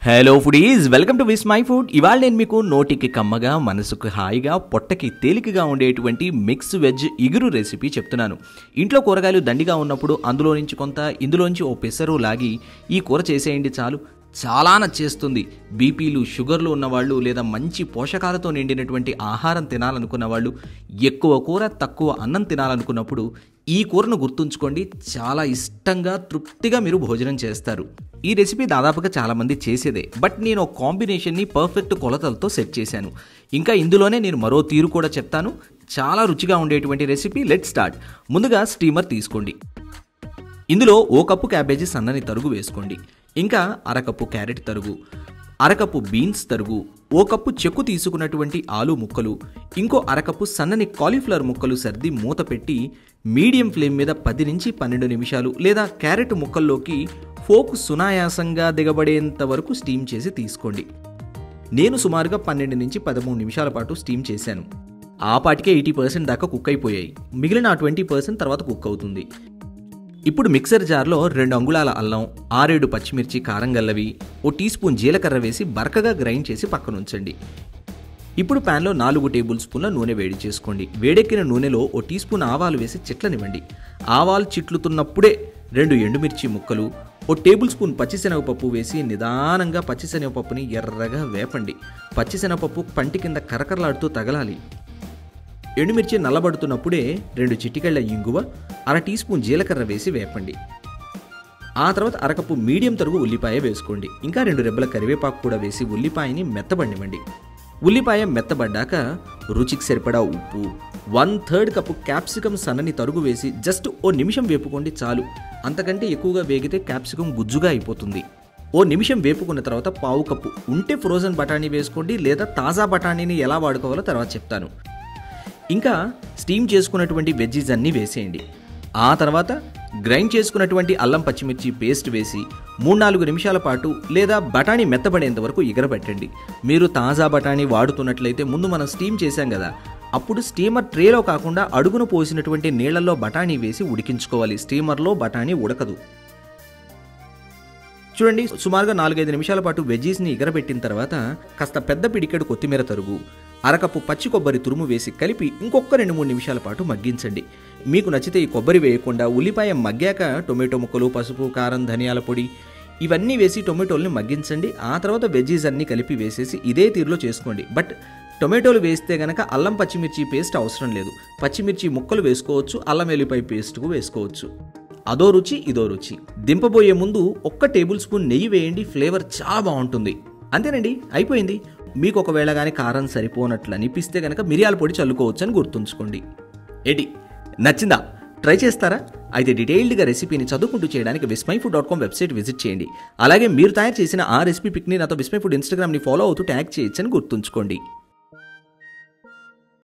hello foodies welcome to Vismai food ఇవాళ నేను మీకు నోటికి కమ్మగా మనసుకు హాయిగా పొట్టకి తేలికగా ఉండేటువంటి మిక్స్ వెజ్ ఇగురు రెసిపీ చెప్తున్నాను ఇంట్లో కూరగాయలు దండిగా ఉన్నప్పుడు అందులో నుంచి కొంత ఇందులోంచి ఓ పెసరు లాగి ఈ కూర చేసేయండి చాలు చాలా నచ్చేస్తుంది బీపీలు షుగర్లు ఉన్నవాళ్ళు లేదా మంచి పోషకాలతో నిండినటువంటి ఆహారం తినాలనుకున్న వాళ్ళు ఎక్కువ కూర తక్కువ అన్నం తినాలనుకున్నప్పుడు ఈ కూరను గుర్తుంచుకోండి చాలా ఇష్టంగా తృప్తిగా మీరు భోజనం చేస్తారు ఈ రెసిపీ దాదాపుగా చాలామంది చేసేదే బట్ నేను ఒక కాంబినేషన్ని పర్ఫెక్ట్ కొలతలతో సెట్ చేశాను ఇంకా ఇందులోనే నేను మరో తీరు కూడా చెప్తాను చాలా రుచిగా ఉండేటువంటి రెసిపీ లెట్ స్టార్ట్ ముందుగా స్టీమర్ తీసుకోండి ఇందులో ఓ కప్పు క్యాబేజీ సన్నని తరుగు వేసుకోండి ఇంకా అరకప్పు క్యారెట్ తరుగు అరకప్పు బీన్స్ తరుగు ఓ కప్పు చెక్కు తీసుకున్నటువంటి ఆలు ముక్కలు ఇంకో అరకప్పు సన్నని కాలీఫ్లవర్ ముక్కలు సర్ది మూత పెట్టి మీడియం ఫ్లేమ్ మీద పది నుంచి పన్నెండు నిమిషాలు లేదా క్యారెట్ ముక్కల్లోకి ఫోక్ సునాయాసంగా దిగబడేంత వరకు స్టీమ్ చేసి తీసుకోండి నేను సుమారుగా పన్నెండు నుంచి పదమూడు నిమిషాల పాటు స్టీమ్ చేశాను ఆ పాటికే ఎయిటీ పర్సెంట్ దాకా కుక్ అయిపోయాయి మిగిలిన ట్వంటీ పర్సెంట్ తర్వాత కుక్ అవుతుంది ఇప్పుడు మిక్సర్ జార్లో రెండు అంగుళాల అల్లం ఆరేడు పచ్చిమిర్చి కారం గల్లవి ఓ టీ స్పూన్ జీలకర్ర వేసి బరకగా గ్రైండ్ చేసి పక్కన ఉంచండి ఇప్పుడు ప్యాన్లో నాలుగు టేబుల్ స్పూన్ల నూనె వేడి చేసుకోండి వేడెక్కిన నూనెలో ఓ టీ స్పూన్ ఆవాలు వేసి చిట్లనివ్వండి ఆవాలు చిట్లుతున్నప్పుడే రెండు ఎండుమిర్చి ముక్కలు ఓ టేబుల్ స్పూన్ పచ్చిశనగపప్పు వేసి నిదానంగా పచ్చిశనగపప్పుని ఎర్రగా వేపండి పచ్చిశనగపప్పు పంటి కింద కరకరలాడుతూ తగలాలి ఎండుమిర్చి నల్లబడుతున్నప్పుడే రెండు చిటికెళ్ల ఇంగువ అర టీ స్పూన్ జీలకర్ర వేసి వేపండి ఆ తర్వాత అరకప్పు మీడియం తరుగు ఉల్లిపాయ వేసుకోండి ఇంకా రెండు రెబ్బల కరివేపాకు కూడా వేసి ఉల్లిపాయని మెత్తబండివ్వండి ఉల్లిపాయ మెత్తబడ్డాక రుచికి సరిపడా ఉప్పు వన్ థర్డ్ కప్పు క్యాప్సికమ్ సన్నని తరుగు వేసి జస్ట్ ఓ నిమిషం వేపుకోండి చాలు అంతకంటే ఎక్కువగా వేగితే క్యాప్సికం గుజ్జుగా అయిపోతుంది ఓ నిమిషం వేపుకున్న తర్వాత పావు కప్పు ఉంటే ఫ్రోజన్ బఠానీ వేసుకోండి లేదా తాజా బఠానీని ఎలా వాడుకోవాలో తర్వాత చెప్తాను ఇంకా స్టీమ్ చేసుకున్నటువంటి వెజ్జీస్ అన్నీ వేసేయండి ఆ తర్వాత గ్రైండ్ చేసుకున్నటువంటి అల్లం పచ్చిమిర్చి పేస్ట్ వేసి మూడు నాలుగు నిమిషాల పాటు లేదా బఠానీ మెత్తబడేంత వరకు ఎగరబెట్టండి మీరు తాజా బఠానీ వాడుతున్నట్లయితే ముందు మనం స్టీమ్ చేశాం కదా అప్పుడు స్టీమర్ ట్రేలో కాకుండా అడుగున పోసినటువంటి నీళ్లలో బఠానీ వేసి ఉడికించుకోవాలి స్టీమర్లో బఠానీ ఉడకదు చూడండి సుమారుగా నాలుగైదు నిమిషాల పాటు వెజ్జీస్ని ఎగరబెట్టిన తర్వాత కాస్త పెద్ద పిడికెడు కొత్తిమీర తరుగు అరకప్పు పచ్చి కొబ్బరి తురుము వేసి కలిపి ఇంకొక రెండు మూడు నిమిషాల పాటు మగ్గించండి మీకు నచ్చితే ఈ కొబ్బరి వేయకుండా ఉల్లిపాయ మగ్గాక టొమాటో ముక్కలు పసుపు కారం ధనియాల పొడి ఇవన్నీ వేసి టొమాటోల్ని మగ్గించండి ఆ తర్వాత వెజ్జీస్ అన్నీ కలిపి వేసేసి ఇదే తీరులో చేసుకోండి బట్ టొమాటోలు వేస్తే గనక అల్లం పచ్చిమిర్చి పేస్ట్ అవసరం లేదు పచ్చిమిర్చి ముక్కలు వేసుకోవచ్చు అల్లం వెల్లిపాయ పేస్ట్కు వేసుకోవచ్చు అదో రుచి ఇదో రుచి దింపబోయే ముందు ఒక్క టేబుల్ స్పూన్ నెయ్యి వేయండి ఫ్లేవర్ చాలా బాగుంటుంది అంతేనండి అయిపోయింది మీకు ఒకవేళ కానీ కారం సరిపోనట్లు అనిపిస్తే కనుక మిరియాల పొడి చల్లుకోవచ్చు అని గుర్తుంచుకోండి ఏంటి నచ్చిందా ట్రై చేస్తారా అయితే డీటెయిల్డ్గా రెసిపీని చదువుకుంటూ చేయడానికి Vismai food dot com website visit చేయండి అలాగే మీరు తయారు చేసిన ఆ రెసిపీ పిక్ని నాతో విస్మై ఫుడ్ ఇన్స్టాగ్రామ్ని ఫాలో అవుతూ ట్యాగ్ చేయొచ్చని గుర్తుంచుకోండి